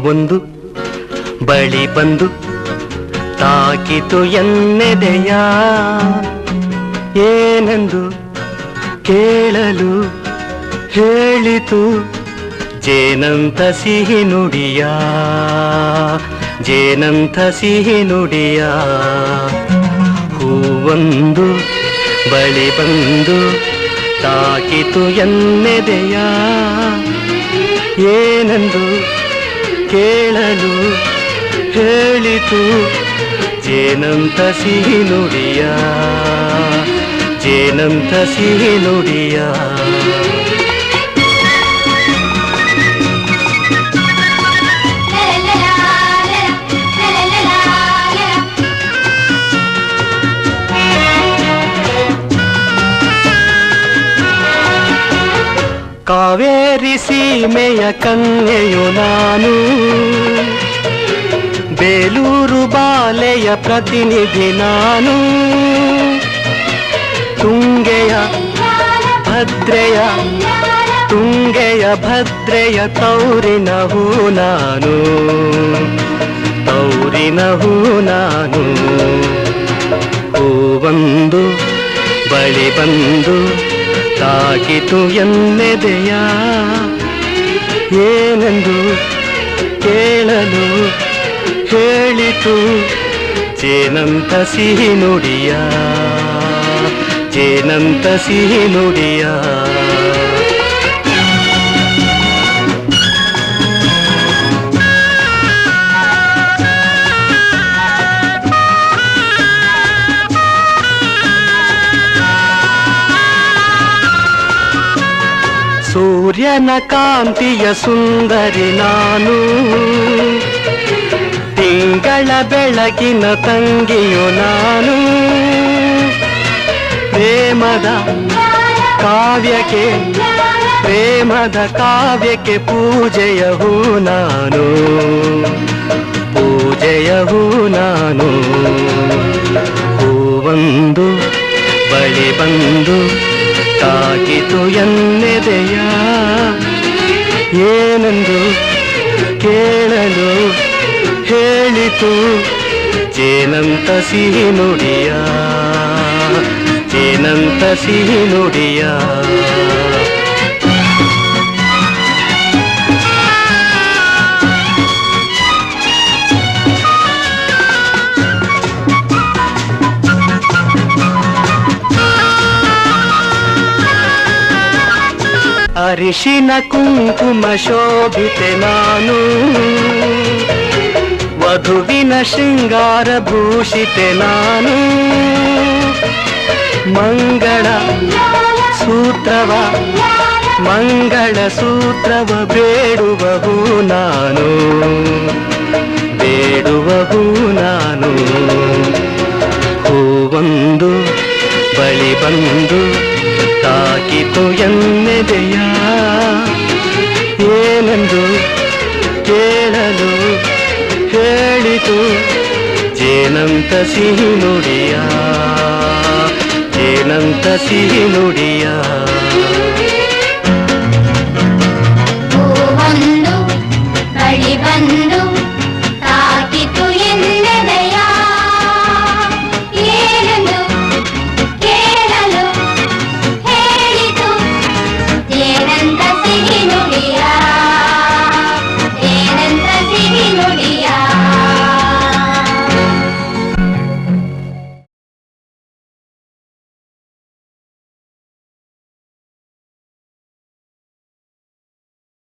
ಹೂವೊಂದು ಬಳಿ ಬಂದು ತಾಕಿತು ಎನ್ನೆದೆಯ ಏನೆಂದು ಕೇಳಲು ಹೇಳಿತು ಜೇನಂತ ಸಿಹಿ ನುಡಿಯ ಜೇನಂತ ಸಿಹಿ ನುಡಿಯ ಹೂವೊಂದು ಬಳಿ ಬಂದು ತಾಕಿತು ಎನ್ನೆದೆಯ ಏನೆಂದು ಕೇಳಲು ಹೇಳಿತು ಜೇನಂತ ಸಿಹಿ ನುಡಿಯ ಜೇನಂತ ಸಿಹಿ ನುಡಿಯ ಕಾವೇರಿ ಸೀಮೆಯ ಕನ್ಯೆಯು ನಾನು ಬೇಲೂರು ಬಾಲೆಯ ಪ್ರತಿನಿಧಿ ನಾನು ತುಂಗೆಯ ಭದ್ರೆಯ ತುಂಗೆಯ ಭದ್ರೆಯ ತೌರಿನ ಹೂ ನಾನು ತೌರಿನ ಹೂ ನಾನು ಹೂವೊಂದು ಬಳಿ ಬಂದು ತಾಕಿತು ಎನ್ನೆದೆಯ ಏನೆಂದು ಕೇಳಲು ಹೇಳಿತು ಜೇನಂತ ಸಿಹಿ ನುಡಿಯ ಜೇನಂತ ಸಿಹಿ ನುಡಿಯ ಸೂರ್ಯನ ಕಾಂತಿಯ ಸುಂದರಿ ನಾನು ತಿಂಗಳ ಬೆಳಗಿನ ತಂಗಿಯು ನಾನು ಪ್ರೇಮದ ಕಾವ್ಯಕ್ಕೆ ಪ್ರೇಮದ ಕಾವ್ಯಕ್ಕೆ ಪೂಜೆಯ ಹೂ ನಾನು ಪೂಜೆಯ ಹೂ ನಾನು ಹೂವೊಂದು ಬಳಿ ಬಂದು ತಾಕಿತು ಎನ್ನೆದೆಯ ಏನೆಂದು ಕೇಳಲು ಹೇಳಿತು ಜೇನಂತ ಸಿಹಿ ನುಡಿಯ ಜೇನಂತ ಸಿಹಿ ನುಡಿಯ ಅರಿಶಿನ ಕುಂಕುಮ ಶೋಭಿತೆ ನಾನು ವಧುವಿನ ಶೃಂಗಾರ ಭೂಷಿತೆ ನಾನು ಮಂಗಳ ಸೂತ್ರವ ಮಂಗಳ ಸೂತ್ರವ ಬೇಡುವವು ನಾನು ಬೇಡುವವು ನಾನು ಹೂವೊಂದು ಬಳಿ ಬಂದು ತಾಕಿತು ಎನ್ನೆದೆಯ ಏನೆಂದು ಕೇಳಲು ಹೇಳಿತು ಜೇನಂತ ಸಿಹಿ ನುಡಿಯ ಜೇನಂತ ಸಿಹಿ ನುಡಿಯ ಹೂವೊಂದು ಬಳಿ ಬಂದು